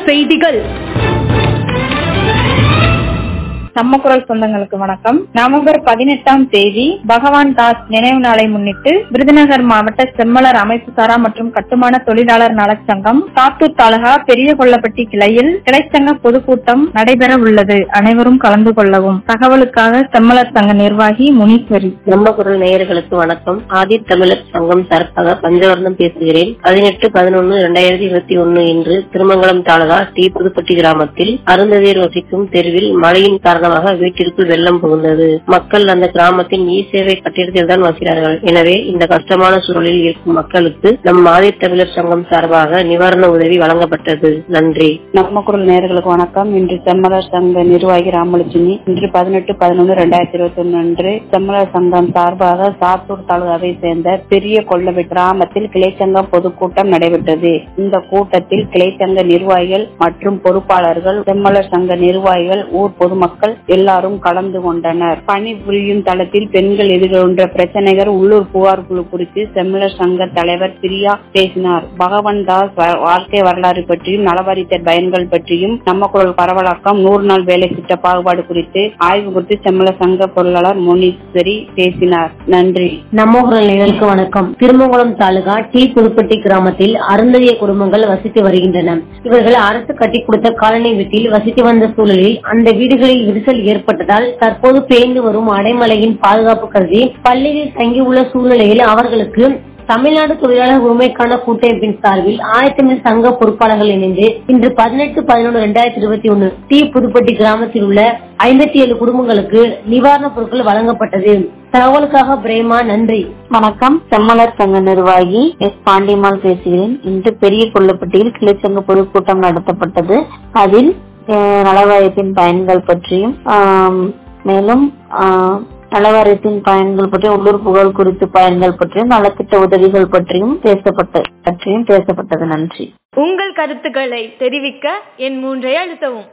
செய்திகள் நம்ம குரல் சொந்தங்களுக்கு வணக்கம் நவம்பர் பதினெட்டாம் தேதி பகவான் தாஸ் நினைவு நாளை முன்னிட்டு விருதுநகர் மாவட்ட செம்மலர் அமைப்பு சாரா மற்றும் கட்டுமான தொழிலாளர் நலச்சங்கம் சாத்தூர் தாலுகா பெரிய கொல்லப்பட்டி கிளையில் கிளைச்சங்க பொதுக்கூட்டம் நடைபெற உள்ளது அனைவரும் கலந்து கொள்ளவும் தகவலுக்காக செம்மலர் சங்க நிர்வாகி முனீஸ்வரி நம்ம குரல் நேயர்களுக்கு வணக்கம் ஆதி தமிழர் சங்கம் சார்பாக பஞ்சவர்ணம் பேசுகிறேன் பதினெட்டு பதினொன்னு இரண்டாயிரத்தி இருபத்தி ஒன்னு இன்று திருமங்கலம் தாலுகா டி புதுப்பட்டி கிராமத்தில் அருந்ததியர் வசிக்கும் தெருவில் மழையின் காரணமாக வீட்டிற்குள் வெள்ளம் புகுந்தது மக்கள் அந்த கிராமத்தின் இ சேவை கட்டிடத்தில் தான் வசிக்கிறார்கள் எனவே இந்த கஷ்டமான சூழலில் இருக்கும் மக்களுக்கு நம் ஆதி தமிழர் சங்கம் சார்பாக நிவாரண உதவி வழங்கப்பட்டது நன்றி நம்ம குரல் நேயர்களுக்கு வணக்கம் இன்று செம்மலர் சங்க நிர்வாகி ராமலட்சுமி இன்று பதினெட்டு பதினொன்று ரெண்டாயிரத்தி இருபத்தி ஒன்று அன்று செம்மலர் சங்கம் சார்பாக சாத்தூர் தாலுகாவை சேர்ந்த பெரிய கொள்ளவை கிராமத்தில் கிளைச்சங்கம் பொதுக்கூட்டம் நடைபெற்றது இந்த கூட்டத்தில் கிளைச்சங்க நிர்வாகிகள் மற்றும் பொறுப்பாளர்கள் செம்மலர் சங்க நிர்வாகிகள் ஊர் பொதுமக்கள் எல்லாரும் கலந்து கொண்டனர் பணிபுரியும் தளத்தில் பெண்கள் எதிர்கொண்ட பிரச்சனைகள் உள்ளூர் புகார் குழு குறித்து செம்மலர் சங்க தலைவர் பிரியா பேசினார் பகவன் தாஸ் வ- வாழ்க்கை வரலாறு பற்றியும் நலவாரித்த பயன்கள் பற்றியும் நம்ம குரல் பரவலாக்கம் நூறு நாள் வேலை திட்ட பாகுபாடு குறித்து ஆய்வு குறித்து செம்மலர் சங்க பொருளாளர் முனீஸ்வரி பேசினார் நன்றி நம்ம குரல் நேயர்களுக்கு வணக்கம் திருமங்குளம் தாலுகா டி புதுப்பட்டி கிராமத்தில் அருந்ததிய குடும்பங்கள் வசித்து வருகின்றன இவர்கள் அரசு கட்டி கொடுத்த காலனி வீட்டில் வசித்து வந்த சூழலில் அந்த வீடுகளில் விரிசல் ஏற்பட்டதால் தற்போது பெய்து வரும் அடைமழையின் பாதுகாப்பு கருதி பள்ளியில் தங்கியுள்ள சூழ்நிலையில் அவர்களுக்கு தமிழ்நாடு தொழிலாளர் உரிமைக்கான கூட்டமைப்பின் சார்பில் ஆயத்தமிழ் சங்க பொறுப்பாளர்கள் இணைந்து இன்று பதினெட்டு பதினொன்று இரண்டாயிரத்தி இருபத்தி ஒன்னு டி புதுப்பட்டி கிராமத்தில் உள்ள ஐம்பத்தி ஏழு குடும்பங்களுக்கு நிவாரணப் பொருட்கள் வழங்கப்பட்டது தகவலுக்காக பிரேமா நன்றி வணக்கம் செம்மலர் சங்க நிர்வாகி எஸ் பாண்டியம்மாள் பேசுகிறேன் இன்று பெரிய கொல்லப்பட்டியில் கிளைச்சங்க பொதுக்கூட்டம் நடத்தப்பட்டது அதில் அஹ், நலவாரியத்தின் பயன்கள் பற்றியும் ஆம், மேலும் ஆஹ், நலவாரியத்தின் பயன்கள் பற்றியும் உள்ளூர் புகழ் குறித்து பயன்கள் பற்றியும் நலத்திட்ட உதவிகள் பற்றியும் பேசப்பட்ட பற்றியும் பேசப்பட்டது நன்றி உங்கள் கருத்துக்களை தெரிவிக்க என் மூன்றை அழுத்தவும்